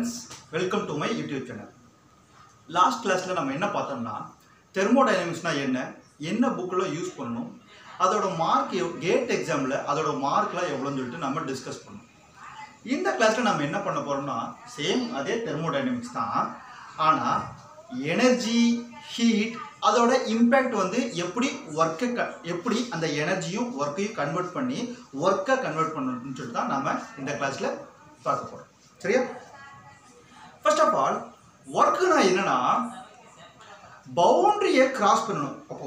Friends welcome to my YouTube channel last கிளாஸில் நம்ம என்ன பார்த்தோம்னா தெர்மோடைனமிக்ஸ்னால் என்ன என்ன புக்கில் யூஸ் பண்ணணும் அதோட மார்க் கேட் எக்ஸாமில் அதோட மார்க்லாம் எவ்வளோன்னு சொல்லிட்டு நம்ம டிஸ்கஸ் பண்ணோம் இந்த கிளாஸில் நம்ம என்ன பண்ண போகிறோம்னா சேம் அதே தெர்மோடைனமிக்ஸ் தான் ஆனால் எனர்ஜி ஹீட் அதோட இம்பேக்ட் வந்து எப்படி ஒர்க்கை க எப்படி அந்த எனர்ஜியும் ஒர்க்கையும் கன்வெர்ட் பண்ணி ஒர்க்கை கன்வெர்ட் பண்ணணும்னு சொல்லிட்டு தான் நம்ம இந்த கிளாஸில் பார்க்க போகிறோம் சரியா ஃபர்ஸ்ட் ஆஃப் ஆல் ஒர்க்குனா என்னன்னா பவுண்டரியை கிராஸ் பண்ணணும் அப்போ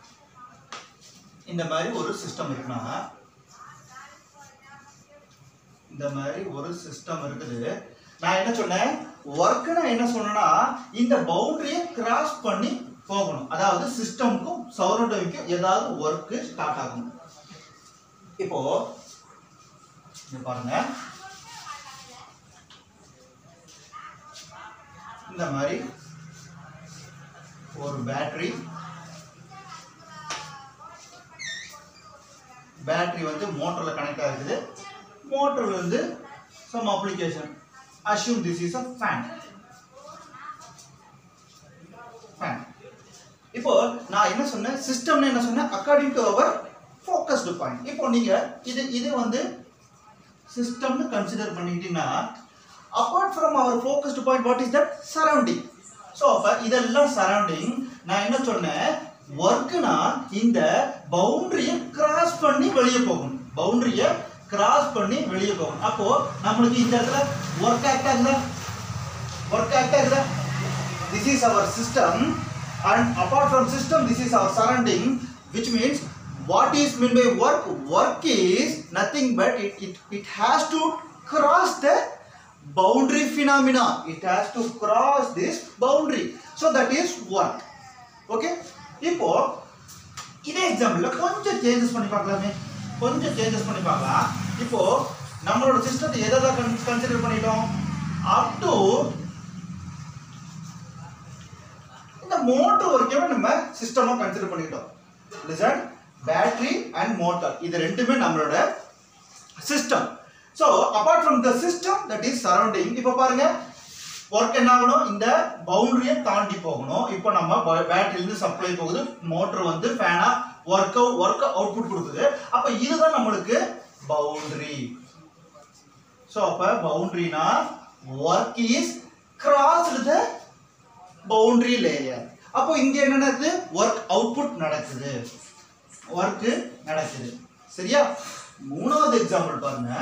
இந்த மாதிரி ஒரு சிஸ்டம் இருக்குன்னா இந்த மாதிரி ஒரு சிஸ்டம் இருக்குது நான் என்ன சொன்னேன் ஒர்க்கு நான் என்ன சொன்னேன்னா இந்த பவுண்டரியை கிராஸ் பண்ணி போகணும் அதாவது சிஸ்டமுக்கும் சௌரண்டவிக்கும் ஏதாவது ஒர்க்கு ஸ்டார்ட் ஆகணும் இப்போ இங்க பாருங்க இந்த மாதிரி ஒரு பேட்டரி பேட்டரி வந்து மோட்டரில் கனெக்ட் ஆகுது மோட்டர் வந்து some application assume this is a fan fan இப்போ நான் என்ன சொன்னேன் சிஸ்டம்னு என்ன சொன்னேன் according to our focused point இப்போ நீங்கள் இது இது வந்து சிஸ்டம்னு கன்சிடர் பண்ணிக்கிட்டீங்கன்னா apart from our focused point what is that surrounding so அப்போ இதெல்லாம் சரௌண்டிங் நான் என்ன சொன்னேன் ஒர்க்குனா இந்த பவுண்டரியை கிராஸ் பண்ணி வெளியே போகணும் பவுண்டரியை கிராஸ் பண்ணி வெளியே போகணும் அப்போ நம்மளுக்கு இந்த இடத்துல ஒர்க் ஆக்ட் ஆகுதா ஒர்க் ஆக்ட் ஆகுதா this is our system and apart from system this is our surrounding which means what is meant by work work is nothing but it, it, it has to cross the boundary phenomena it has to cross this boundary so that is work okay இப்போ இதே எக்ஸாம்பிளில் கொஞ்சம் changes பண்ணி பார்க்கலாமே கொஞ்சம் changes பண்ணி பார்க்கலாம் இப்போ நம்மளோட சிஸ்டத்தை எதை தான் கன்சிடர் பண்ணிட்டோம் அப் டு இந்த மோட்டர் வரைக்கும் நம்ம சிஸ்டமாக கன்சிடர் பண்ணிட்டோம் லிசன் பேட்டரி அண்ட் மோட்டார் இது ரெண்டுமே நம்மளோட system so apart from the system that is surrounding இப்போ பாருங்க ஒர்க் என்ன ஆகணும் இந்த பவுண்டரியை தாண்டி போகணும் இப்போ நம்ம பேட்டரியிலேருந்து சப்ளை போகுது மோட்டர் வந்து ஃபேனா ஒர்க் ஒர்க் அவுட்புட் கொடுக்குது அப்போ இதுதான் நம்மளுக்கு பவுண்டரி ஸோ அப்போ பவுண்டரினா work is crossed the boundary layer அப்போ இங்க என்ன நடக்குது ஒர்க் அவுட்புட் நடக்குது ஒர்க் நடக்குது சரியா மூணாவது எக்ஸாம்பிள் பாருங்க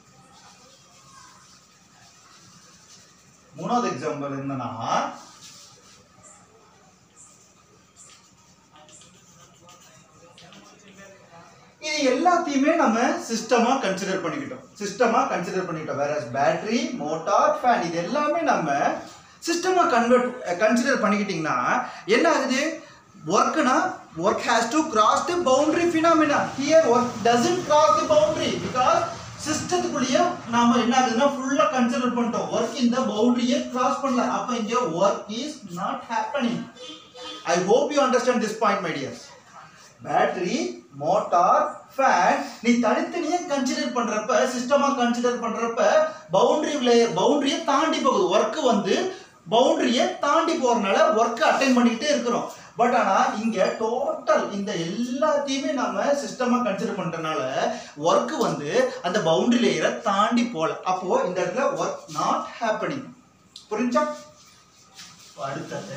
மூணாவது எக்ஸாம்பிள் என்னன்னா இது எல்லாத்தையுமே நம்ம சிஸ்டமா கன்சிடர் பண்ணிக்கிட்டோம் சிஸ்டமா கன்சிடர் பண்ணிக்கிட்டோம் வேற பேட்டரி மோட்டார் ஃபேன் இது எல்லாமே நம்ம சிஸ்டமாக கன்வெர்ட் கன்சிடர் பண்ணிக்கிட்டிங்கன்னா என்ன ஆகுது ஒர்க்குனா work has to cross the boundary phenomena here work doesn't cross the boundary because சிஸ்டத்துக்குள்ளேயே நாம என்ன ஆகுதுன்னா ஃபுல்லாக கன்சிடர் பண்ணிட்டோம் ஒர்க் இந்த பவுண்டரியை கிராஸ் பண்ணல அப்போ இங்கே work is not happening I hope you understand this point my dears battery motor fan நீ தனித்தனியா கன்சிடர் பண்றப்ப சிஸ்டமா கன்சிடர் பண்றப்ப பவுண்டரி லேயர் பவுண்டரியை தாண்டி போகுது ஒர்க் வந்து பவுண்டரியை தாண்டி போறதுனால ஒர்க்கை அட்டைன் பண்ணிக்கிட்டே இருக்கிறோம் பட் ஆனால் இங்கே டோட்டல் இந்த எல்லாத்தையுமே நம்ம சிஸ்டமாக கன்சிடர் பண்ணுறதுனால ஒர்க்கு வந்து அந்த பவுண்டரி லேயரை தாண்டி போகல அப்போ இந்த இடத்துல ஒர்க் நாட் ஹேப்பனிங் புரிஞ்சா அடுத்தது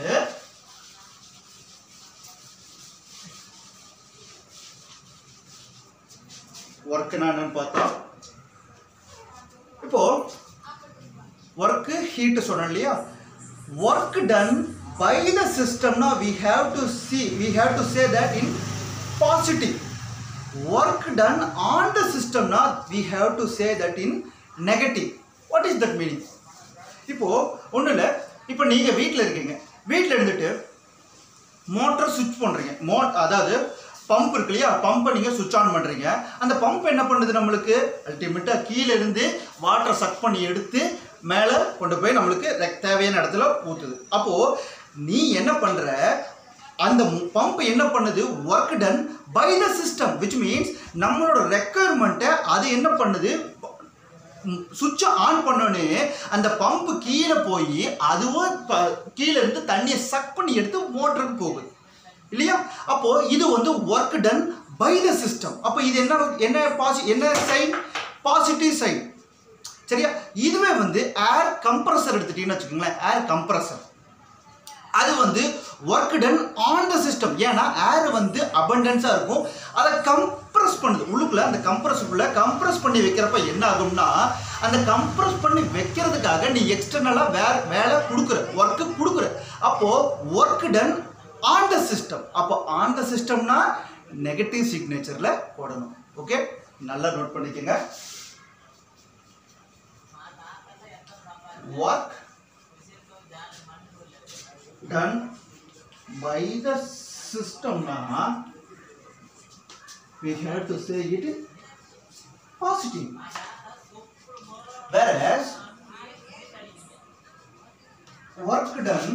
ஒர்க்குனா என்னன்னு பார்த்தா இப்போ ஒர்க்கு ஹீட் சொன்னோம் இல்லையா ஒர்க் டன் பை த சிஸ்டம்னா we have to see we have to say that in positive work done on the சிஸ்டம்னா we have to say that in negative what is that meaning இப்போ ஒன்றும் இல்லை இப்போ நீங்கள் வீட்டில் இருக்கீங்க வீட்டில் இருந்துட்டு மோட்டர் சுவிட்ச் பண்ணுறீங்க மோ அதாவது பம்ப் இருக்கு இல்லையா பம்பை நீங்கள் சுவிட்ச் ஆன் பண்ணுறீங்க அந்த பம்ப் என்ன பண்ணுது நம்மளுக்கு அல்டிமேட்டாக கீழே இருந்து வாட்டரை சக் பண்ணி எடுத்து மேலே கொண்டு போய் நம்மளுக்கு ரெக்- தேவையான இடத்துல ஊற்றுது அப்போது நீ என்ன பண்ணுற அந்த பம்ப் என்ன பண்ணுது work done by the system which means நம்மளோட ரெக்குயர்மெண்ட்டை அது என்ன பண்ணுது சுவிட்சை ஆன் பண்ணோடனே அந்த பம்பு கீழே போய் அதுவும் ப- கீழே இருந்து தண்ணியை சக் பண்ணி எடுத்து மோட்டருக்கு போகுது இல்லையா அப்போ இது வந்து work done by the system அப்போ இது என்ன என்ன பாசி என்ன சைன் பாசிட்டிவ் சைன் சரியா இதுவே வந்து ஏர் கம்ப்ரஸர் எடுத்துட்டீங்கன்னு வச்சுக்கோங்களேன் ஏர் கம்ப்ரஸர் அது வந்து work done on the system ஏன்னா ஏர் வந்து அபண்டன்ஸாக இருக்கும் அதை கம்ப்ரஸ் பண்ணுது உள்ளுக்குள்ள அந்த கம்ப்ரஸுக்குள்ள கம்ப்ரஸ் பண்ணி வைக்கிறப்ப என்ன ஆகும்னா அந்த கம்ப்ரஸ் பண்ணி வைக்கிறதுக்காக நீ எக்ஸ்டர்னலாக வே வேலை கொடுக்குற ஒர்க்கு கொடுக்குற அப்போது work done on the system அப்போ ஆன் த சிஸ்டம்னா நெகட்டிவ் சிக்னேச்சரில் போடணும் ஓகே நல்லா நோட் பண்ணிக்கோங்க work done by the system na we have to say it in positive whereas work done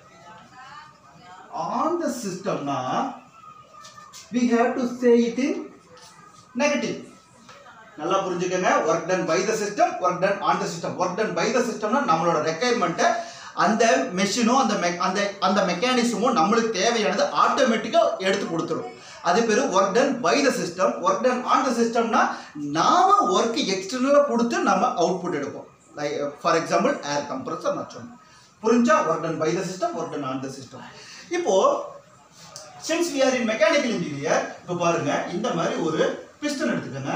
on the system na we have to say it in negative நல்லா புரிஞ்சுக்கங்க work done by the system work done on the system work done by the சிஸ்டம்னா நம்மளோட ரெக்குயர்மெண்ட்டை அந்த மெஷினும் அந்த மெக் அந்த அந்த மெக்கானிசமும் நம்மளுக்கு தேவையானது ஆட்டோமேட்டிக்காக எடுத்து கொடுத்துரும் அது பேர் work done by the system work done on the சிஸ்டம்னா நாம ஒர்க் எக்ஸ்டர்னலாக கொடுத்து நம்ம அவுட்புட் எடுப்போம் like for example air compressor நான் சொன்னேன் புரிஞ்சா work done by the system work done on the system இப்போ since we are in mechanical engineer இப்போ பாருங்க இந்த மாதிரி ஒரு பிஸ்டன் எடுத்துக்கோங்க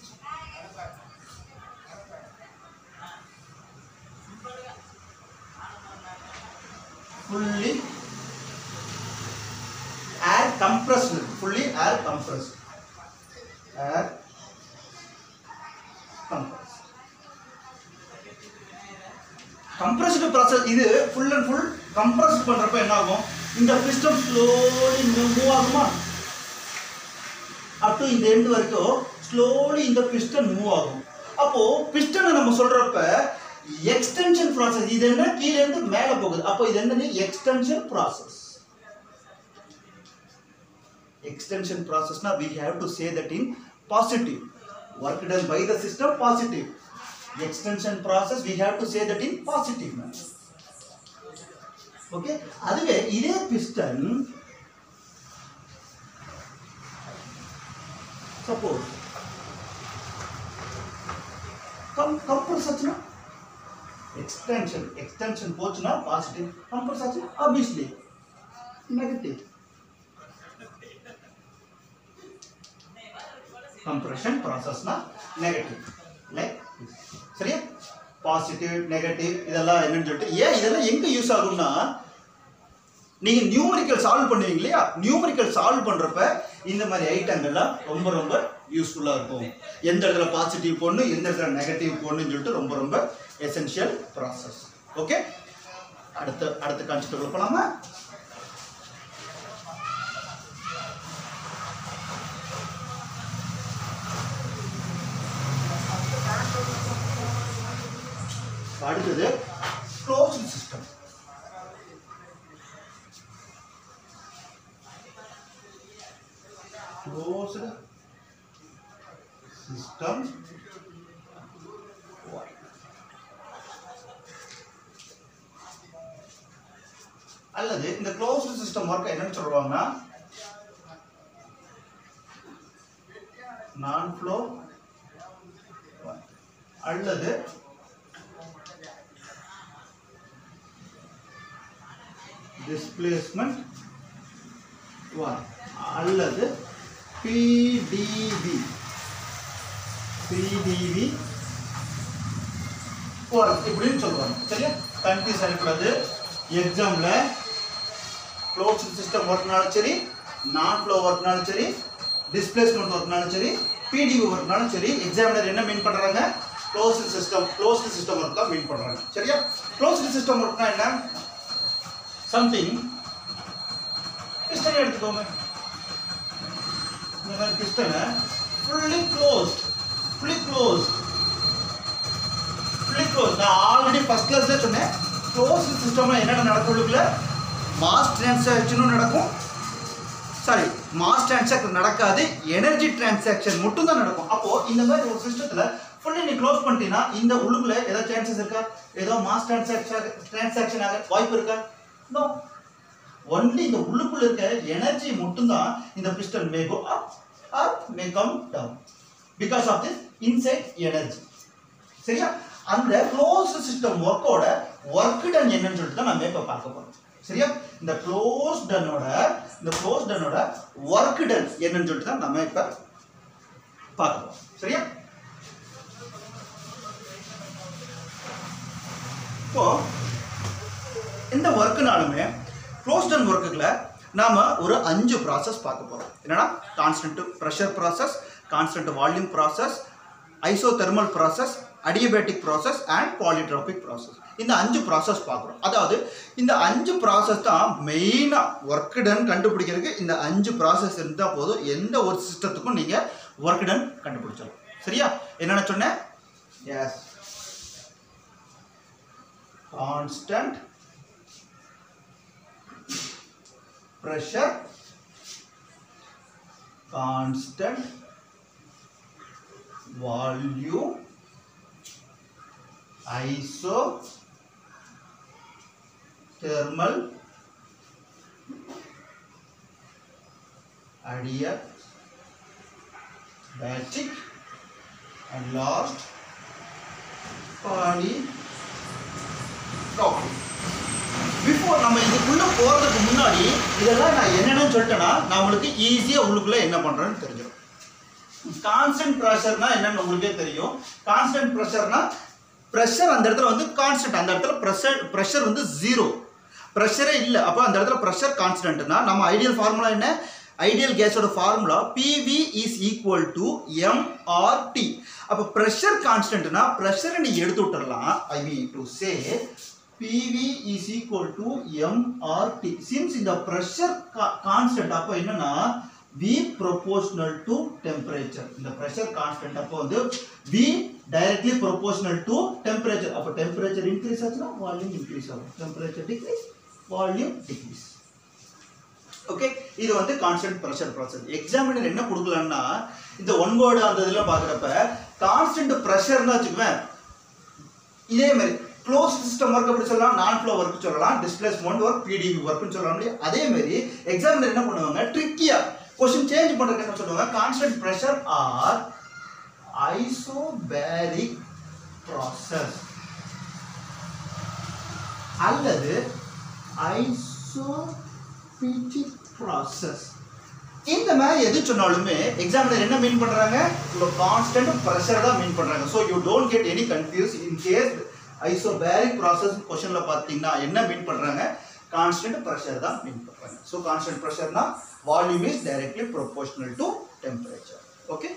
fully air compressed fully air compressed air compressed compressed process இது ஃபுல் அண்ட் ஃபுல் கம்ப்ரஸ் பண்றப்ப என்ன ஆகும் இந்த பிஸ்டம் ஸ்லோலி மூவ் ஆகுமா அப் டு இந்த எண்ட் வரைக்கும் ஸ்லோலி இந்த பிஸ்டன் மூவ் ஆகும் அப்போ பிஸ்டனை நம்ம சொல்றப்ப எக்ஸ்டென்ஷன் ப்ராசஸ் இது என்ன கீழே இருந்து மேலே போகுது அப்போ இது என்னது எக்ஸ்டென்ஷன் ப்ராசஸ் எக்ஸ்டென்ஷன் ப்ராசஸ்னா we have to say that in positive work done by the system positive extension process we have to say that in positive manner okay அதுவே இதே பிஸ்டன் சப்போஸ் கம் கம்ப்ரஸ் ஆச்சுன்னா extension extension போச்சுன்னா positive compress ஆச்சுன்னா obviously negative compression ப்ராசஸ்னா negative like சரியா positive negative இதெல்லாம் என்னன்னு சொல்லிட்டு ஏன் இதெல்லாம் எங்க யூஸ் ஆகும்னா நீங்க நியூமரிக்கல் சால்வ் பண்ணுவீங்க இல்லையா நியூமரிக்கல் சால்வ் பண்றப்ப இந்த மாதிரி ஐட்டங்கள்லாம் ரொம்ப ரொம்ப யூஸ்ஃபுல்லா இருக்கும் எந்த இடத்துல பாசிட்டிவ் போடணும் எந்த இடத்துல நெகட்டிவ் போடணும்னு சொல்லிட்டு ரொம்ப ரொம்ப எசென்ஷியல் ப்ராசஸ் ஓகே அடுத்த அடுத்த கான்செப்ட் போலாமா அடுத்தது க்ளோஸ்ட் சிஸ்டம் closed system அல்லது இந்த க்ளோஸ்டு சிஸ்டம் ஒர்க் என்னன்னு சொல்லுவாங்கன்னா நான் ஃப்ளோ அல்லது டிஸ்பிளேஸ்மெண்ட் ஒன் அல்லது பிடிவி பிடிவி ஒர்க் இப்படின்னு சொல்லுவாங்க சரியா கன்ஃபியூஸ் ஆகிக்கூடாது எக்ஸாமில் க்ளோஸ் சிஸ்டம் ஒர்க்னாலும் சரி நான் ஃப்ளோ ஒர்க்னாலும் சரி டிஸ்பிளேஸ்மெண்ட் ஒர்க்னாலும் சரி பிடிவி ஒர்க்னாலும் சரி எக்ஸாமினர் என்ன மீன் பண்ணுறாங்க closed system closed system work தான் மீன் பண்ணுறாங்க சரியா க்ளோஸ்டு சிஸ்டம் ஒர்க்னா என்ன சம்திங் பிஸ்டன் எடுத்துக்கோங்க இந்த மாதிரி பிஸ்டனை fully closed fully closed fully close நான் ஆல்ரெடி ஃபர்ஸ்ட் கிளாஸ்ல சொன்னேன் க்ளோஸ் சிஸ்டம்ல என்னென்ன நடக்கும் உள்ளுக்குள்ள மாஸ் டிரான்சாக்ஷனும் நடக்கும் சாரி மாஸ் டிரான்சாக்ஷன் நடக்காது எனர்ஜி டிரான்சாக்ஷன் மட்டும் தான் நடக்கும் அப்போ இந்த மாதிரி ஒரு சிஸ்டத்துல ஃபுல்லி நீ க்ளோஸ் பண்ணிட்டீங்கன்னா இந்த உள்ளுக்குள்ள ஏதாவது சான்சஸ் இருக்கா ஏதோ மாஸ் டிரான்சாக்ஷன் டிரான்சாக்ஷன் ஆக வாய்ப்பு இருக்கா நோ ஒன்லி இந்த உள்ளுக்குள்ள இருக்க எனர்ஜி மட்டும்தான் இந்த piston may go up or may come down because of this inside energy சரியா அந்த க்ளோஸ்ட் சிஸ்டம் ஒர்க்கோட ஒர்க் டன் என்னன்னு சொல்லிட்டு தான் நம்ம இப்போ பார்க்க போறோம் சரியா இந்த க்ளோஸ் டன்னோட இந்த க்ளோஸ் டன்னோட ஒர்க் டன் என்னன்னு சொல்லிட்டு தான் நம்ம இப்போ பார்க்க போறோம் சரியா இப்போ இந்த ஒர்க்குனாலுமே க்ளோஸ் டன் ஒர்க்குகளை நாம ஒரு அஞ்சு ப்ராசஸ் பார்க்க போறோம் என்னன்னா constant pressure process constant volume process isothermal process adiabatic process and polytropic process இந்த அஞ்சு ப்ராசஸ் பார்க்குறோம் அதாவது இந்த அஞ்சு ப்ராசஸ் தான் மெயினாக ஒர்க் டன் கண்டுபிடிக்கிறதுக்கு இந்த அஞ்சு ப்ராசஸ் இருந்தால் போதும் எந்த ஒரு சிஸ்டத்துக்கும் நீங்கள் ஒர்க் டன் கண்டுபிடிச்சிடலாம் சரியா என்னென்ன சொன்னேன் yes constant pressure constant volume iso thermal adiabatic and last polytropic before நம்ம இதுக்குள்ள போறதுக்கு முன்னாடி இதெல்லாம் நான் என்னென்னு சொல்லிட்டேன்னா நம்மளுக்கு ஈஸியா உள்ளுக்குள்ள என்ன பண்றேன்னு தெரிஞ்சிடும் கான்ஸ்டன்ட் ப்ரெஷர்னா என்னன்னு உங்களுக்கே தெரியும் கான்ஸ்டன்ட் ப்ரெஷர்னா ப்ரெஷர் அந்த இடத்துல வந்து கான்ஸ்டன்ட் அந்த இடத்துல ப்ரெஷர் ப்ரெஷர் வந்து ஜீரோ ப்ரெஷரே இல்லை அப்போ அந்த இடத்துல ப்ரெஷர் கான்ஸ்டன்ட்னா நம்ம ஐடியல் ஃபார்முலா என்ன ஐடியல் கேஸோட formula PV is equal to MRT அப்போ ப்ரெஷர் கான்ஸ்டன்ட்னா ப்ரெஷரை நீ எடுத்து விட்டுறலாம் I mean to say PV is equal to MRT. Since இந்த pressure ca- constant அப்போ என்னன்னா V proportional to temperature. இந்த pressure constant அப்போ வந்து V directly proportional to temperature. அப்போ temperature increase ஆச்சுன்னா volume increase ஆகும். Temperature decrease, volume decrease. Okay இது வந்து கான்ஸ்டன்ட் ப்ரெஷர் ப்ராசஸ் எக்ஸாமினர் என்ன கொடுக்கலாம்னா இந்த ஒன் வேர்டு அந்த இதெல்லாம் பார்க்குறப்ப கான்ஸ்டன்ட் ப்ரெஷர்னு வச்சுக்குவேன் இதே மாதிரி க்ளோஸ் சிஸ்டம் ஒர்க் அப்படி சொல்லலாம் நான் ஃப்ளோ ஒர்க் சொல்லலாம் டிஸ்பிளேஸ்மெண்ட் ஒர்க் பிடிவி ஒர்க்னு சொல்லலாம் இல்லையா அதே மாதிரி எக்ஸாமினர் என்ன பண்ணுவாங்க ட்ரிக்கியா கொஸ்டின் சேஞ்ச் பண்றதுக்கு என்ன சொல்லுவாங்க constant pressure or isobaric process அல்லது ஐசோபிடிக் ப்ராசஸ் இந்த மாதிரி எது சொன்னாலுமே எக்ஸாமினர் என்ன மீன் பண்றாங்க உங்க கான்ஸ்டன்ட் ப்ரெஷர் தான் மீன் பண்றாங்க so you don't get any confuse in case isobaric process கொஸ்டின்ல பார்த்தீங்கன்னா என்ன மீன் பண்றாங்க கான்ஸ்டன்ட் ப்ரெஷர் தான் மீன் பண்றாங்க ஸோ கான்ஸ்டன்ட் ப்ரெஷர்னா volume is directly proportional to temperature okay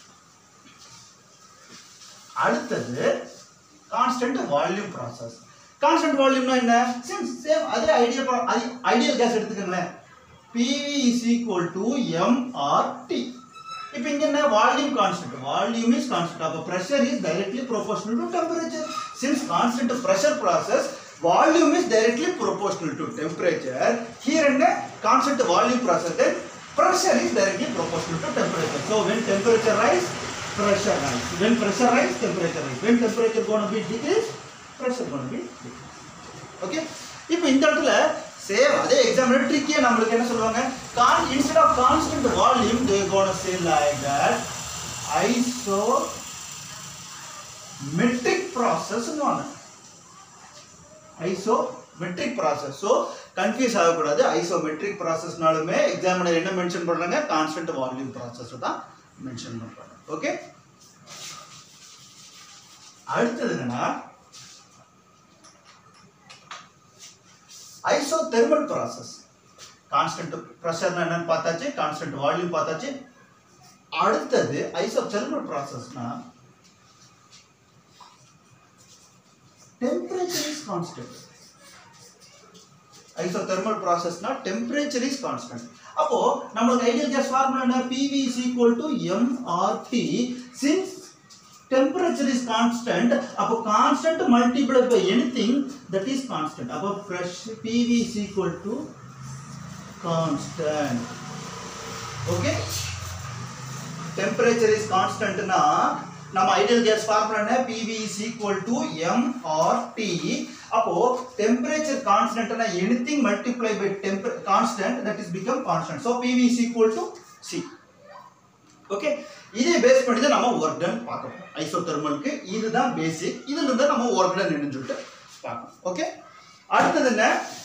அடுத்தது கான்ஸ்டன்ட் வால்யூம் ப்ராசஸ் கான்ஸ்டன்ட் வால்யூம்னா என்ன சேம் சேம் அதே ஐடியல் ஐடியல் கேஸ் எடுத்துக்கங்களேன் PV is equal to MRT இப்போ இங்க என்ன volume constant volume is constant அப்போ pressure is directly proportional to temperature since constant pressure process volume is directly proportional to temperature here என்ன constant volume process then pressure is directly proportional to temperature so when temperature rise pressure rise when pressure rise temperature rise when temperature going to be decrease pressure going to be decrease okay இப்போ இந்த இடத்துல same அதே example ட்ரிக்கே நம்மளுக்கு என்ன சொல்லுவாங்க con instead of constant volume they gonna say like that isometric ப்ராசஸ்னு ஒன்று isometric process so confuse ஆகக்கூடாது ஐசோமெட்ரிக் ப்ராசஸ்னாலுமே எக்ஸாமினர் என்ன மென்ஷன் பண்ணுறாங்க கான்ஸ்டன்ட் வால்யூம் ப்ராசஸ் தான் மென்ஷன் பண்ணுறாங்க ஓகே அடுத்தது என்னன்னா ஐசோதெர்மல் ப்ராசஸ் கான்ஸ்டன்ட் ப்ரெஷர்னா என்னன்னு பார்த்தாச்சு கான்ஸ்டன்ட் வால்யூம் பார்த்தாச்சு அடுத்தது ஐசோதெர்மல் ப்ராசஸ்னா டெம்பரேச்சர் இஸ் கான்ஸ்டன்ட் ஐசோதெர்மல் ப்ராசஸ்னா டெம்பரேச்சர் இஸ் கான்ஸ்டன்ட் அப்போ நம்மளுக்கு ஐடியல் கேஸ் ஃபார்முலா என்ன PV is equal to MRT since temperature is constant அப்போ constant multiplied by anything that is constant அப்போ pressure PV is equal to constant okay temperature is constant னா நம்ம ideal gas formula என்ன PV is equal to mRT அப்போ temperature constant னா anything multiply by temper constant that is become constant so PV is equal to C okay இதே base பண்ணி தான் நம்ம work done பார்க்கணும் ஐசோதெர்மலுக்கு இதுதான் பேசிக் இதுல இருந்து நம்ம ஒர்க் டன் என்னன்னு சொல்லிட்டு பார்க்கணும் ஓகே அடுத்தது என்ன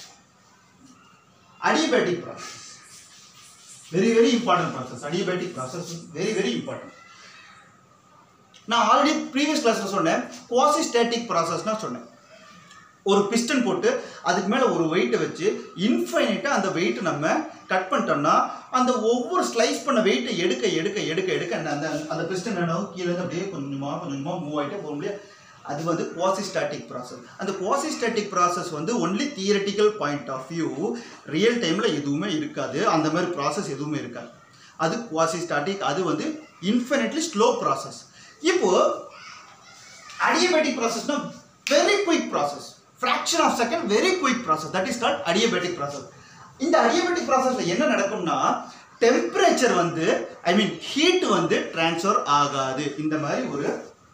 adiabatic process very very important process adiabatic process very very important நான் ஆல்ரெடி ப்ரீவியஸ் கிளாஸ்ல சொன்னேன் குவாசி ஸ்டாட்டிக் ப்ராசஸ்னா சொன்னேன் ஒரு பிஸ்டன் போட்டு அதுக்கு மேலே ஒரு வெயிட்டை வச்சு இன்ஃபைனைட்டாக அந்த வெயிட் நம்ம கட் பண்ணிட்டோம்னா அந்த ஒவ்வொரு ஸ்லைஸ் பண்ண வெயிட்டை எடுக்க எடுக்க எடுக்க எடுக்க அந்த அந்த அந்த பிஸ்டன் என்ன கீழே இருந்து அப்படியே கொஞ்சமாக கொஞ்சமாக மூவ் ஆகிட்டே போக முடியாது அது வந்து குவாசி ஸ்டாட்டிக் ப்ராசஸ் அந்த குவாசி ஸ்டாட்டிக் ப்ராசஸ் வந்து only theoretical point of view real டைமில் எதுவுமே இருக்காது அந்த மாதிரி ப்ராசஸ் எதுவுமே இருக்காது அது குவாசி ஸ்டாட்டிக் அது வந்து இன்ஃபினிட்லி ஸ்லோ ப்ராசஸ் இப்போ adiabatic process na very quick process fraction of second very quick process that is called adiabatic process இந்த adiabatic processல என்ன நடக்கும்னா டெம்பரேச்சர் வந்து ஐ மீன் ஹீட் வந்து ட்ரான்ஸ்ஃபர் ஆகாது இந்த மாதிரி ஒரு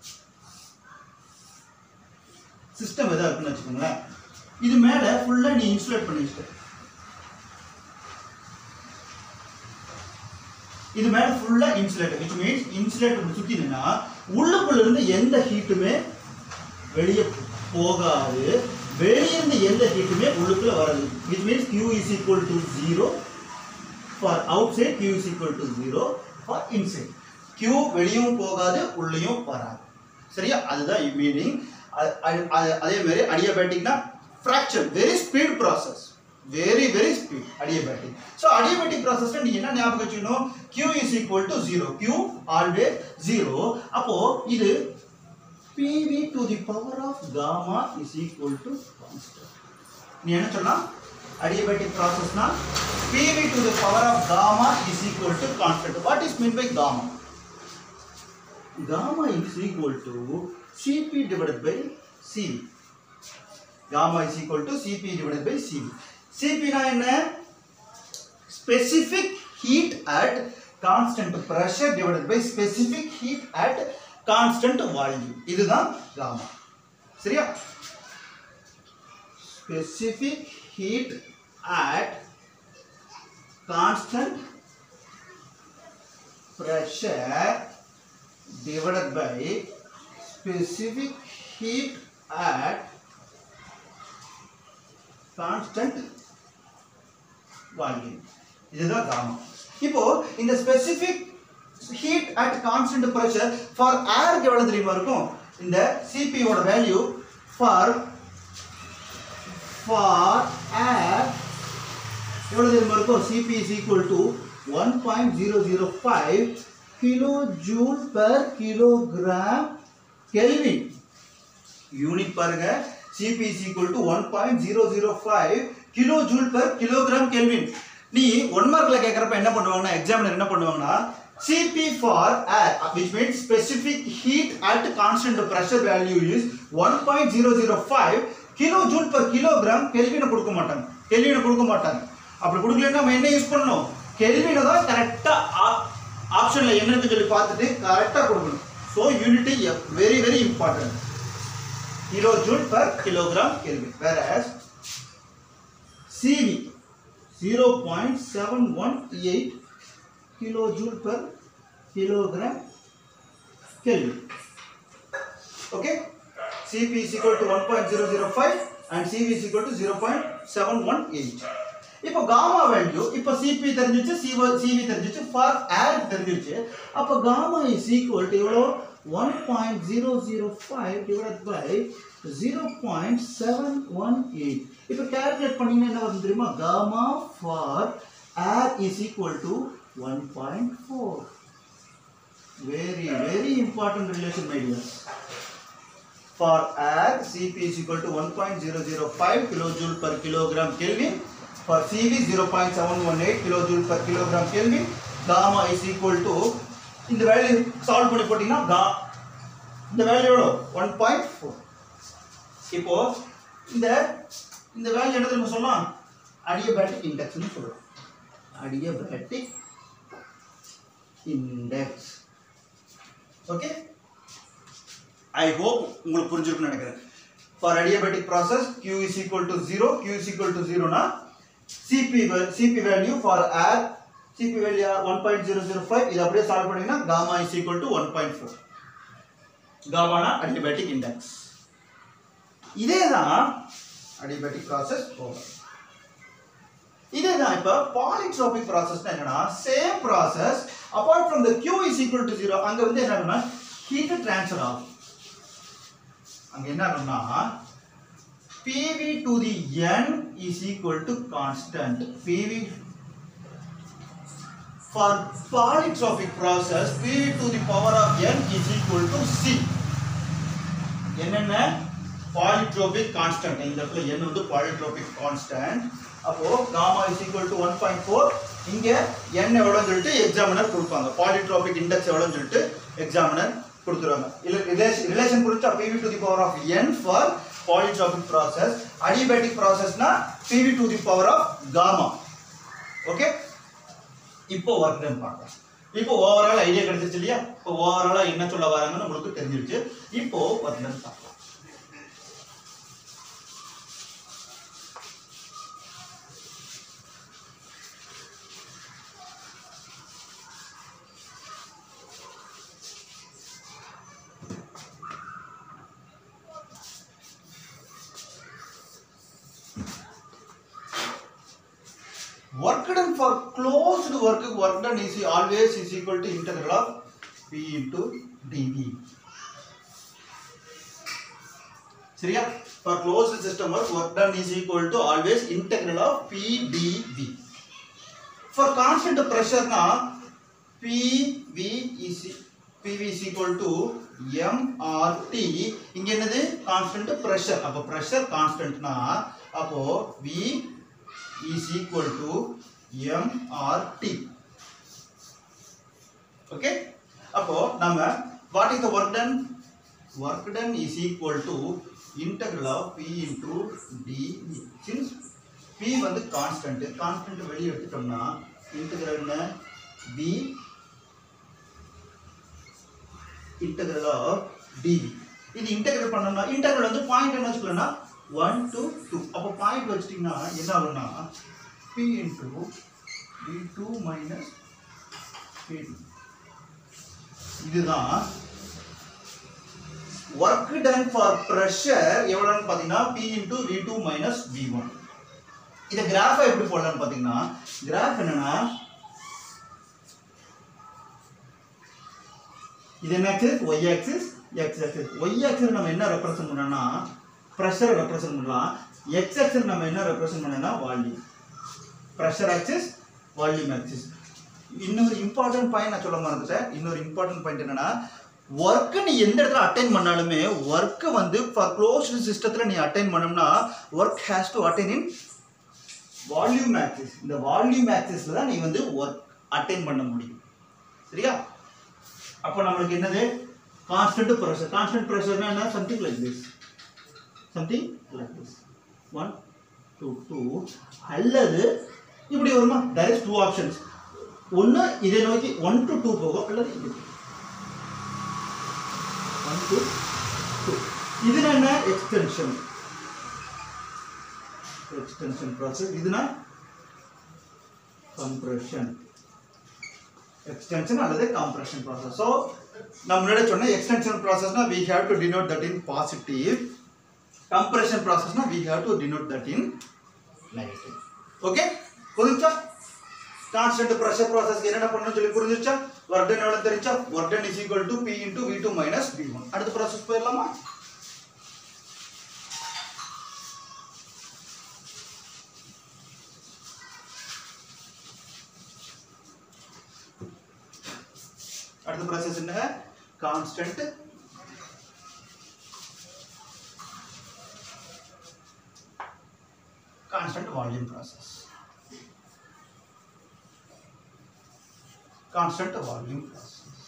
சிஸ்டம் எதா இருக்குன்னு வச்சுக்கோங்களேன் இது மேல ஃபுல்லா நீ இன்சுலேட் பண்ணி வச்சுக்க இது மேல ஃபுல்லா இன்சுலேட்டர் விச் மீன்ஸ் இன்சுலேட்டர் சுத்தினா உள்ளுக்குள்ள இருந்து எந்த ஹீட்டுமே வெளியே போகாது வெளியே இருந்து எந்த ஹீட்டுமே உள்ளுக்குள்ள வராது which means Q is equal to zero for outside Q is equal to zero for inside Q வெளியும் போகாது உள்ளேயும் வராது சரியா அதுதான் மீனிங் அதே மாதிரி அடியாபேட்டிக்னா fracture very speed process very very speed adiabatic so adiabatic ப்ராசஸ்ல நீங்க என்ன ஞாபகம் வச்சுக்கணும் Q is equal to zero Q always zero அப்போ இது PV to the power of gamma is equal to constant நீ என்ன சொல்லலாம் அடியபேட்டிக் ப்ராசஸ்னா PV to the power of gamma is equal to constant what is mean by gamma gamma is equal to Cp divided by Cv. Gamma is equal to Cp divided by Cv. Cp na என்ன specific heat at constant pressure divided by specific heat at constant volume. இதுதான் gamma. சரியா specific heat at constant pressure divided by specific heat at constant volume இதுதான் gamma இப்போ இந்த specific heat at constant pressure for ஏருக்கு எவ்வளவு தெரியுமா இருக்கும் இந்த சிபி ஓட வேல்யூ ஃபார் ஃபார் ஏர் எவ்வளவு தெரியுமா இருக்கும் CP is equal to one point zero zero five kilo joule per kilogram kelvin unit பாருங்க CP is equal to one point zero zero five kilo joule per kilogram kelvin நீ one மார்க்ல கேட்குறப்ப என்ன பண்ணுவாங்கன்னா examiner என்ன பண்ணுவாங்கன்னா CP for air which means specific heat at constant pressure value is one point zero zero five kilo joule per kilogram கெல்வினை கொடுக்க மாட்டாங்க கெல்வினை கொடுக்க மாட்டாங்க அப்படி கொடுக்கலன்னா நம்ம என்ன யூஸ் பண்ணணும் கெல்வினை தான் கரெக்டாக ஆப்ஷனில் என்னன்னு சொல்லி பார்த்துட்டு கரெக்டாக கொடுக்கணும் so unit very very important kilojoule per kilogram Kelvin. Whereas CV 0.718 kilojoule per kilogram Kelvin. Okay? CP is equal to 1.005 and CV is equal to 0.718. இப்போ காமா வேல்யூ இப்போ சிபி தெரிஞ்சிச்சு சிவ சிவி தெரிஞ்சிச்சு ஃபார் ஏர் தெரிஞ்சிருச்சு அப்போ gamma is equal to எவ்வளோ one point zero zero five divide by zero point seven one eight இப்போ calculate பண்ணீங்கன்னா என்ன வரும் தெரியுமா gamma for air is equal to one point four very very important relation my dears For air, Cp is equal to 1.005 kilojoule per kilogram Kelvin. For Cv, 0.718 kilojoule per kilogram Kelvin. Gamma is equal to இந்த value solve பண்ணி போட்டீங்கன்னா கா இந்த value எவ்வளோ one point four இப்போ இந்த இந்த value என்ன தெரியுமா சொல்லலாம் அடியபேட்டிக் இண்டெக்ஸ்னு சொல்றோம் adiabatic index okay I hope உங்களுக்கு புரிஞ்சிருக்கும்னு நினைக்கிறேன் for adiabatic process q is equal to 0 q is equal to 0 னா cp val- cp value for air cp value 1.005 இது அப்படியே சால்வ் பண்ணீங்கன்னா gamma is equal to 1.4 gamma னா adiabatic index இதே தான் adiabatic process ஓவர் இதே தான் இப்போ பாலிட்ரோபிக் ப்ராசஸ்னா என்னன்னா same process apart from the Q is equal to zero அங்க வந்து என்ன ஆகும்னா ஹீட் ட்ரான்ஸ்ஃபர் ஆகும் அங்க என்ன ஆகும்னா PV to the n is equal to constant PV for polytropic process PV to the power of n is equal to C என்னென்ன polytropic constant இந்த இடத்துல n வந்து பாலிட்ரோபிக் கான்ஸ்டன்ட் அப்போ gamma is equal to one point four இங்க n எவ்வளோன்னு சொல்லிட்டு examiner கொடுப்பாங்க polytropic index எவ்வளோன்னு சொல்லிட்டு எக்ஸாமினர் கொடுத்துருவாங்க இல்ல ரிலேஷன் ரிலேஷன் குறிச்சா PV to the power of n for polytropic process adiabatic ப்ராசஸ்னா PV to the power of gamma okay இப்போ ஒர்க் டன் பார்க்கலாம் இப்போ ஓவரால் ஐடியா கிடைச்சிருச்சு இல்லையா இப்போ ஓவராலா என்ன சொல்ல வராங்கன்னு உங்களுக்கு தெரிஞ்சிருச்சு இப்போ ஒர்க் டன் பார்க்கலாம் work done for closed work work done is always is equal to integral of p into dv சரியா for closed system work work done is equal to always integral of p dv for constant pressure na pv is pv is equal to mrt இங்க என்னது constant pressure அப்ப pressure constant னா அப்போ v is equal to mrt okay அப்போ நம்ம what is the work done work done is equal to integral of p into dv since p வந்து constant constant வெளிய எடுத்துட்டோம்னா integral என்ன v integral of dv இது integral பண்ணோம்னா integral வந்து point என்ன வச்சுக்கலாம்னா ஒன் டு டூ அப்போ பாயிண்ட் வச்சிட்டிங்கன்னா என்ன ஆகும்னா P into V two minus P இதுதான் ஒர்க் டன் ஃபார் ப்ரெஷர் எவ்வளோன்னு பார்த்தீங்கன்னா P into V two minus V one இதை கிராஃபை எப்படி போடலாம்னு பார்த்தீங்கன்னா கிராஃப் என்னன்னா இது என்ன axis Y axis X axis Y axis நம்ம என்ன ரெப்ரசென்ட் பண்ணோம்னா ப்ரெஷரை ரெப்ரசென்ட் பண்ணலாம் எக்ஸ் ஆக்சிஸ் நம்ம என்ன ரெப்ரசென்ட் பண்ணோம்னா volume pressure axis volume axis இன்னொரு இம்பார்ட்டன்ட் பாயிண்ட் நான் சொல்ல மறந்துட்டேன் இன்னொரு இம்பார்ட்டன்ட் பாயிண்ட் என்னன்னா ஒர்க்கு நீ எந்த இடத்துல அட்டைன் பண்ணாலுமே ஒர்க்கு வந்து ஃபார் க்ளோஸ்டு சிஸ்டத்தில் நீ அட்டைன் பண்ணோம்னா work has to attain in volume axis இந்த வால்யூம் ஆக்சிஸில் தான் நீ வந்து ஒர்க் அட்டைன் பண்ண முடியும் சரியா அப்போ நம்மளுக்கு என்னது கான்ஸ்டன்ட் ப்ரெஷர் கான்ஸ்டன்ட் ப்ரெஷர்னா என்ன something like this something like this one to two அல்லது இப்படி வருமா தர் இஸ் டூ ஆப்ஷன்ஸ் ஒன்று இதை நோக்கி ஒன் டு டூ போகும் அல்லது இப்படி ஒன் டு டூ இதுனா என்ன எக்ஸ்டென்ஷன் எக்ஸ்டென்ஷன் ப்ராசஸ் இதுனா கம்ப்ரெஷன் extension அல்லது compression process. So, நம்ம முன்னாடி சொன்ன extension processனா we have to denote that in positive. Compression processனா we have to denote that in negative. Okay? புரிஞ்சா கான்ஸ்டன்ட் ப்ரெஷர் ப்ராசஸ்க்கு என்னென்ன பண்ணணும்னு சொல்லி புரிஞ்சிருச்சா ஒர்க் டன் எவ்வளோ தெரிஞ்சா work done is equal to P into V two minus P one அடுத்த ப்ராசஸ் போயிடலாமா அடுத்த ப்ராசஸ் என்ன constant constant volume process constant volume process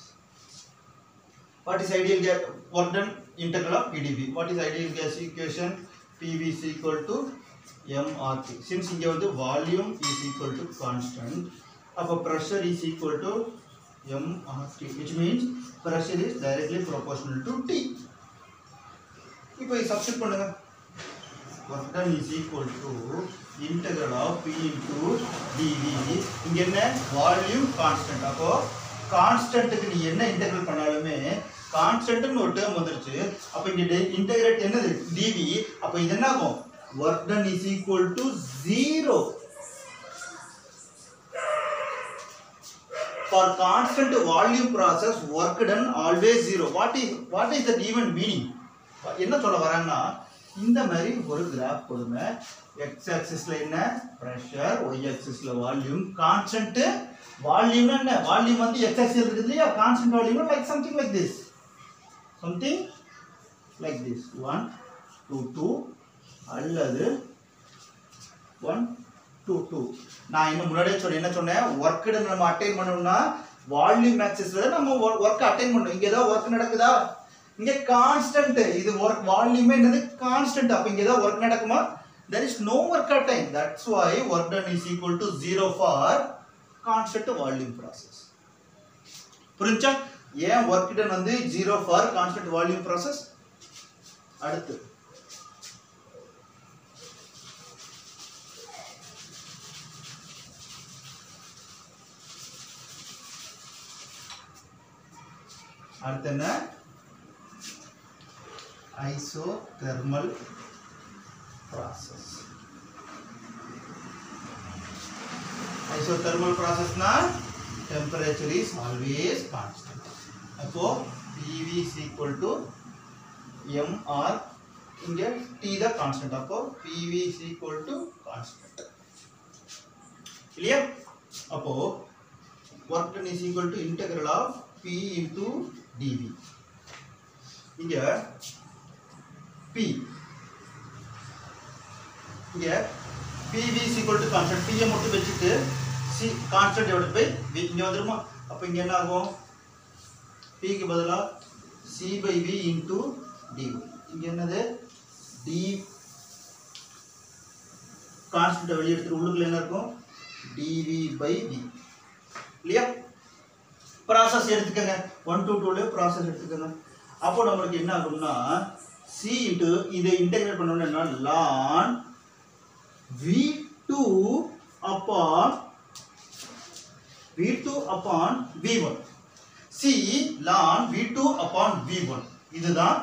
what is ideal gas work done integral of pdv what is ideal gas equation pv is equal to mrt since இங்க வந்து volume is equal to constant அப்போ pressure is equal to mrt which means pressure is directly proportional to t இப்போ இது substitute பண்ணுங்க work done is equal to integral of P into dV இங்க என்ன volume constant அப்போ கான்ஸ்டன்ட்டுக்கு நீ என்ன integral பண்ணாலுமே கான்ஸ்டன்ட்னு ஒரு டேர்ம் வந்துருச்சு அப்போ இங்க இன்டெகிரேட் என்னது டிவி அப்போ இது என்ன ஆகும் work done is equal to zero for constant volume process work done always zero what is what is that even meaning என்ன சொல்ல வராங்கன்னா இந்த மாதிரி ஒரு கிராஃப் கொடுங்க எக்ஸ் ஆக்சிஸ்ல என்ன ப்ரெஷர் ஒய் ஆக்சிஸ்ல வால்யூம் கான்ஸ்டன்ட் வால்யூம் என்ன வால்யூம் வந்து எக்ஸ் ஆக்சிஸ் இருக்குது இல்லையா constant volume like something like this something like this one to two அல்லது ஒன் டூ டூ நான் இன்னும் முன்னாடியே சொன்னேன் என்ன சொன்னேன் ஒர்க்கு நம்ம அட்டைன் பண்ணணும்னா வால்யூம் ஆக்சஸ்ல நம்ம ஒர்க் அட்டைன் பண்ணணும் இங்க ஏதாவது ஒர்க் நடக்குதா இங்க கான்ஸ்டன்ட் இது ஒர்க் வால்யூமே என்னது கான்ஸ்டன்ட் அப்ப இங்க ஏதாவது ஒர்க் நடக்குமா there is no work attained that's why work done is equal to zero for constant volume process புரிஞ்சா ஏன் ஒர்க் டன் வந்து zero for constant volume process அடுத்து அடுத்து என்ன ஐசோதெர்மல் ப்ராசஸ் ஐசோதெர்மல் ப்ராசஸ்னா டெம்பரேச்சர் இஸ் ஆல்வேஸ் கான்ஸ்டன்ட் அப்போ PV is equal to MR இங்க T தான் கான்ஸ்டன்ட் அப்போ PV is equal to constant இல்லையா அப்போ work done is equal to integral of P into dV இங்க P இங்க PV is equal to constant P ய மட்டும் வச்சுட்டு C constant divided by V இங்க வந்துருமா அப்ப இங்க என்ன ஆகும் P க்கு பதிலா C by V into dy இங்க என்னது d கான்ஸ்டன்ட் வெளியே எடுத்துட்டு உள்ளுக்குள்ள என்ன இருக்கும் dv by v இல்லையா ப்ராசஸ் எடுத்துக்கோங்க ஒன் டூ டூல ப்ராசஸ் எடுத்துக்கோங்க அப்போ நம்மளுக்கு என்ன ஆகும்னா சி இன்ட்டு இதை இன்டெகிரேட் பண்ணோம்னா என்ன ln V two upon V two upon V one C ln V two upon V one இதுதான்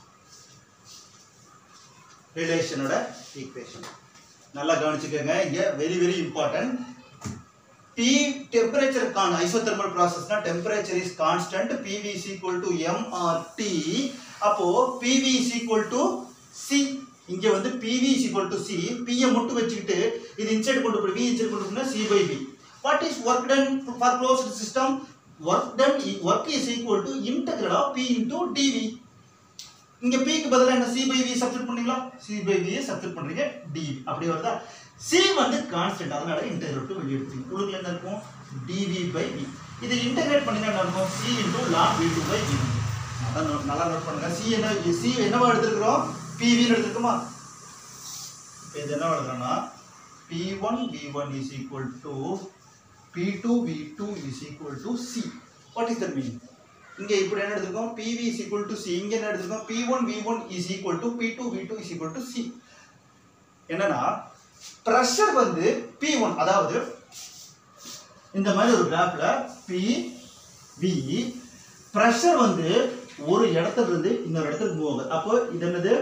ரிலேஷனோட ஈக்குவேஷன் நல்லா கவனிச்சுக்கோங்க இங்க very very important T temperature con isothermal process na temperature is constant PV is equal to mRT அப்போ PV is equal to C இங்க வந்து PV is equal to C P ய மட்டும் வச்சுக்கிட்டு இது இன்சைட் கொண்டு போய் V இன்சைட் கொண்டு போனா C by V what is work done for closed system work done work is equal to integral of P into dV இங்க p க்கு பதிலா என்ன c by v சப்ஸ்டிட் பண்ணீங்களா c by v சப்ஸ்டிட் பண்றீங்க d அப்படி வருதா c வந்து constant அதனால இன்டெகிரேட் டு வெளிய எடுத்துங்க உங்களுக்கு என்ன இருக்கும் dv by v இது இன்டெகிரேட் பண்ணீங்கன்னா என்ன இருக்கும் c into ln v2 by v நல்லா note- நல்லா நோட் பண்ணுங்க c என்ன c என்னவா எடுத்துக்கிறோம் pv ன்னு எடுத்துக்கோமா இப்போ இது என்ன எழுதுறோம்னா p1 v1 is equal to p2 v2 is equal to c what is that mean இங்க இப்படி என்ன எடுத்திருக்கோம் PV is equal to C இங்க என்ன எடுத்திருக்கோம் P1 V1 is equal to P2 V2 is equal to C என்னன்னா pressure வந்து P1 அதாவது இந்த மாதிரி ஒரு கிராஃப்ல P V பிரஷர் வந்து ஒரு இடத்துல இருந்து இன்னொரு இடத்துக்கு மூவ் ஆகுது அப்போ இது என்னது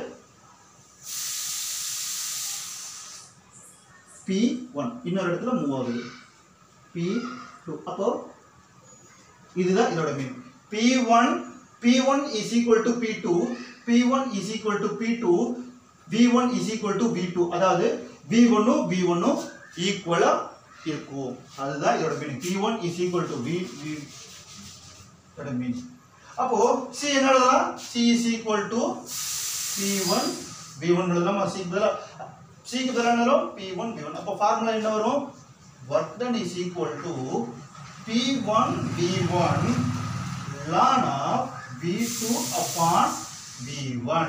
P1 இன்னொரு இடத்துல மூவ் ஆகுது P2 அப்போ இதுதான் இதோட மீன் P1 P1 is equal to P2 P1 is equal to P2 V1 is equal to V2 அதாவது V1 உம் V1 உம் ஈக்குவலா இருக்கும் அதுதான் இதோட meaning P1 is equal to V V இதோட மீனிங் அப்போ C என்ன எழுதலாம் C is equal to P1 V1 எழுதலாமா C க்கு பதிலா C க்கு பதிலா என்ன வரும் P1 V1 அப்போ ஃபார்முலா என்ன வரும் work done is equal to P1 V1 ln of V2 upon V1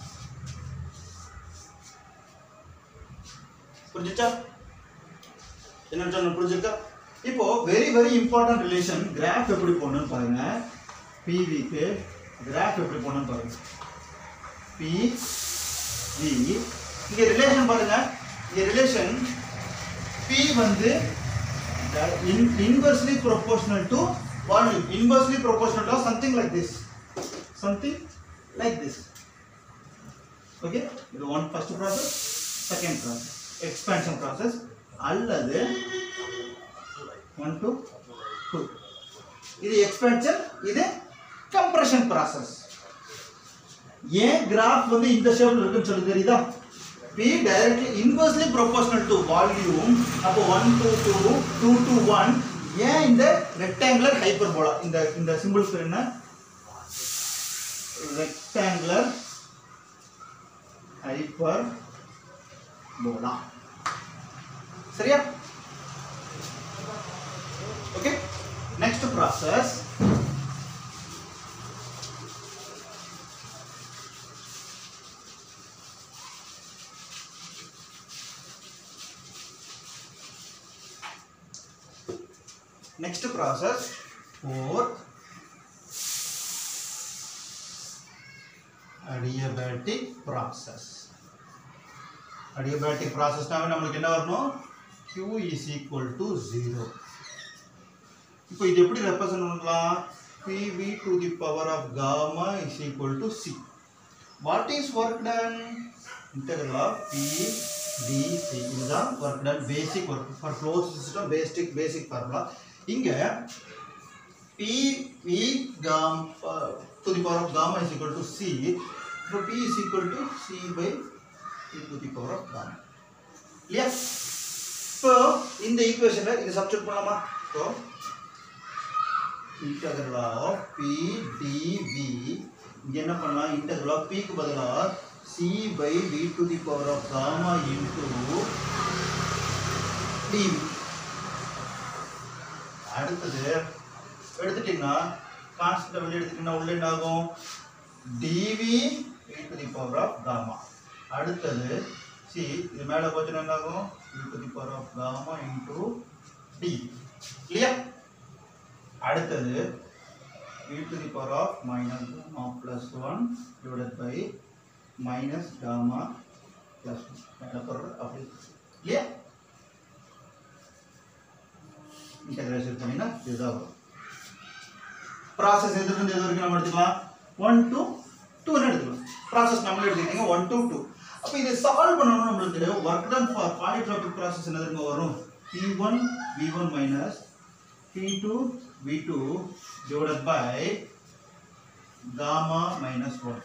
புரிஞ்சுச்சா என்ன சொன்ன புரிஞ்சிருக்கா இப்போ very very important relation graph எப்படி போடணும்னு பாருங்க பிவிக்கு கிராஃப் எப்படி போடணும்னு பாருங்க பி வி இங்க ரிலேஷன் பாருங்க இங்க ரிலேஷன் P வந்து in, inversely proportional to volume inversely proportional to something like this something like this okay இது one first process second process expansion process அல்லது one to two இது expansion இது compression process ஏன் graph வந்து இந்த ஷேப்ல இருக்குன்னு சொல்லி தெரியுதா P directly inversely proportional to volume அப்போ 1 to 2 2 to 1 ஏன் இந்த rectangular hyperbola இந்த இந்த சிம்பிள் பேர் என்ன rectangular hyperbola சரியா okay next process next process fourth adiabatic process adiabatic process நம்மளுக்கு என்ன வரணும் q is equal to 0 இப்போ இது எப்படி ரெப்ரசன்ட் பண்ணலாம் pv to the power of gamma is equal to c what is work done integral of p dc இதுதான் work done basic work for closed system basic basic formula இங்க p v gamma to the power of gamma is equal to c so p is equal to c by e to the power of gamma இல்லையா இப்போ இந்த ஈக்குவேஷன்ல இது substitute பண்ணலாமா so integral of p dv இங்க என்ன பண்ணலாம் integral of p க்கு பதிலா c by v to the power of gamma into dv அடுத்தது எடுத்துட்டீங்கன்னா கான்ஸ்டன்ட் வெளியே எடுத்துட்டீங்கன்னா உள்ள என்ன ஆகும் dv e to the power of gamma அடுத்தது சி இது மேலே போச்சுன்னா என்ன ஆகும் e to the power of gamma into d இல்லையா அடுத்தது e to the power of minus gamma plus 1 divided by minus gamma plus 1 மேலே போடுறது அப்படி இல்லையா இன்டகிரேஷன் பண்ணினா இதுதான் வரும் ப்ராசஸ் எதுலேருந்து எது வரைக்கும் நம்ம எடுத்துக்கலாம் ஒன் டு டூன்னு எடுத்துக்கலாம் ப்ராசஸ் நம்மளே எடுத்துக்கிட்டீங்க ஒன் டு டூ அப்போ இதை சால்வ் பண்ணணும் நம்மளுக்கு work done for polytropic process என்ன தெரியுமா வரும் P one V one minus P two V two divided by gamma minus one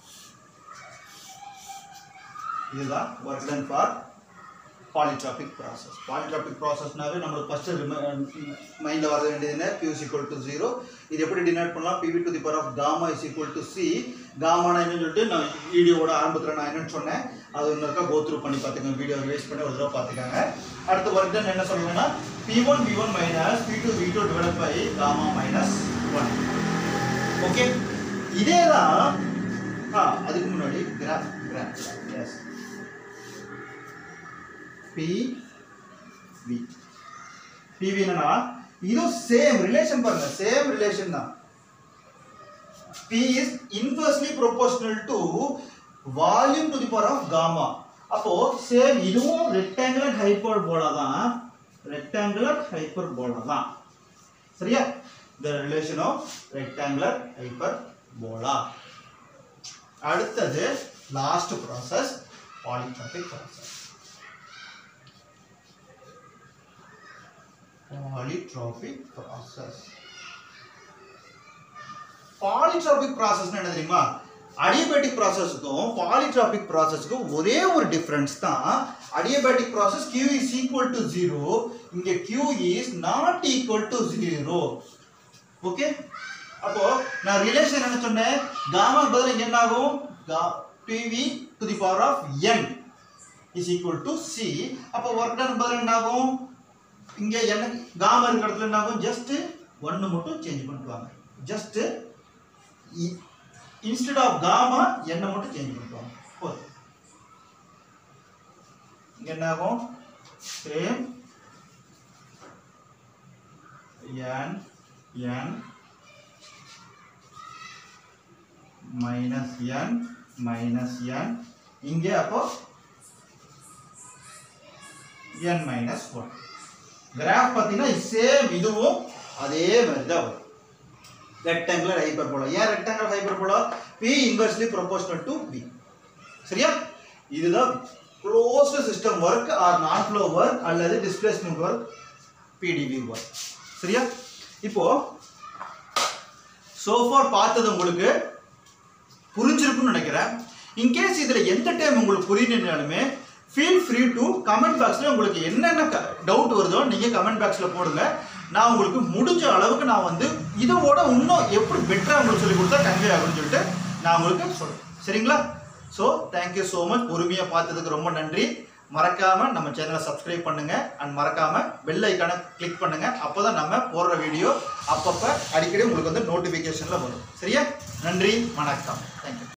இதுதான் work done for polytropic process polytropic ப்ராசஸ்னாவே நம்மளுக்கு ஃபஸ்ட்டு மைண்டில் வர வேண்டியது என்ன Q is equal to zero இது எப்படி டினைட் பண்ணலாம் PV to the power of gamma is equal to C காமானா என்னன்னு சொல்லிட்டு நான் வீடியோவோட ஆரம்பத்தில் நான் என்னன்னு சொன்னேன் அது ஒன்றுக்கா கோ த்ரூ பண்ணி பார்த்துக்கோங்க வீடியோ ரிவைஸ் பண்ணி ஒரு தடவை பார்த்துக்கோங்க அடுத்த ஒர்க் டன் என்ன சொல்லுவேன்னா P1 V1 minus P2 V2 divide by gamma minus one okay இதே தான் ஆ அதுக்கு முன்னாடி graph graph S P V PV என்னன்னா இதுவும் சேம் ரிலேஷன் பாருங்க சேம் ரிலேஷன் தான் P is inversely proportional to volume to the power of gamma அப்போ சேம் இதுவும் ரெக்டாங்குலர் ஹைப்பர் போலா தான் ரெக்டாங்குலர் ஹைப்பர் போலா தான் சரியா the relation of rectangular hyperbola அடுத்தது last process polytropic process polytropic process polytropic process என்ன தெரியுமா adiabatic ப்ராசஸ்க்கும் polytropic ப்ராசஸ்க்கும் ஒரே ஒரு டிஃபரன்ஸ் தான் adiabatic process q is equal to zero இங்க q is not equal to zero okay அப்போ நான் relation என்ன சொன்னேன் காமா பதில் இங்க என்ன ஆகும் pv to the power of n is equal to c அப்போ ஒர்க் டன் பதில் என்ன ஆகும் இங்க என்ன காமா இருக்கிற இடத்துல என்ன ஆகும் ஜஸ்ட் ஒன்னு மட்டும் சேஞ்ச் பண்ணிட்டு வாங்க ஜஸ்ட் இன்ஸ்டெட் ஆஃப் காமா என்ன மட்டும் சேஞ்ச் பண்ணிட்டு வாங்க போதும் இங்க என்ன ஆகும் same n n minus n minus n இங்கே அப்போ n மைனஸ் ஒன் கிராஃப் பார்த்தீங்கன்னா சேம் இதுவும் அதே மாதிரி தான் வரும் ரெக்டாங்குலர் ஹைப்பர்போலா ஏன் rectangular hyperbola p inversely proportional to b சரியா இதுதான் closed system work or non flow work அல்லது டிஸ்பிளேஸ்மெண்ட் ஒர்க் பிடிவி ஒர்க் சரியா இப்போ சோஃபார் பார்த்தது உங்களுக்கு புரிஞ்சிருக்கும்னு நினைக்கிறேன் இன்கேஸ் இதில் எந்த டைம் உங்களுக்கு புரியணுன்னாலுமே ஃபீல் ஃப்ரீ டு கமெண்ட் பாக்ஸில் உங்களுக்கு என்னென்ன டவுட் வருதோ நீங்கள் கமெண்ட் பாக்ஸில் போடுங்க நான் உங்களுக்கு முடிஞ்ச அளவுக்கு நான் வந்து இதோட இன்னும் எப்படி பெட்டராக உங்களுக்கு சொல்லி கொடுத்தா கன்வே ஆகும்னு சொல்லிட்டு நான் உங்களுக்கு சொல்கிறேன் சரிங்களா ஸோ தேங்க்யூ ஸோ மச் பொறுமையாக பார்த்ததுக்கு ரொம்ப நன்றி மறக்காமல் நம்ம சேனலை சப்ஸ்கிரைப் பண்ணுங்கள் அண்ட் மறக்காமல் பெல் ஐக்கானை கிளிக் பண்ணுங்கள் அப்போ தான் நம்ம போடுற வீடியோ அப்பப்போ அடிக்கடி உங்களுக்கு வந்து நோட்டிஃபிகேஷனில் வரும் சரியா நன்றி வணக்கம் தேங்க்யூ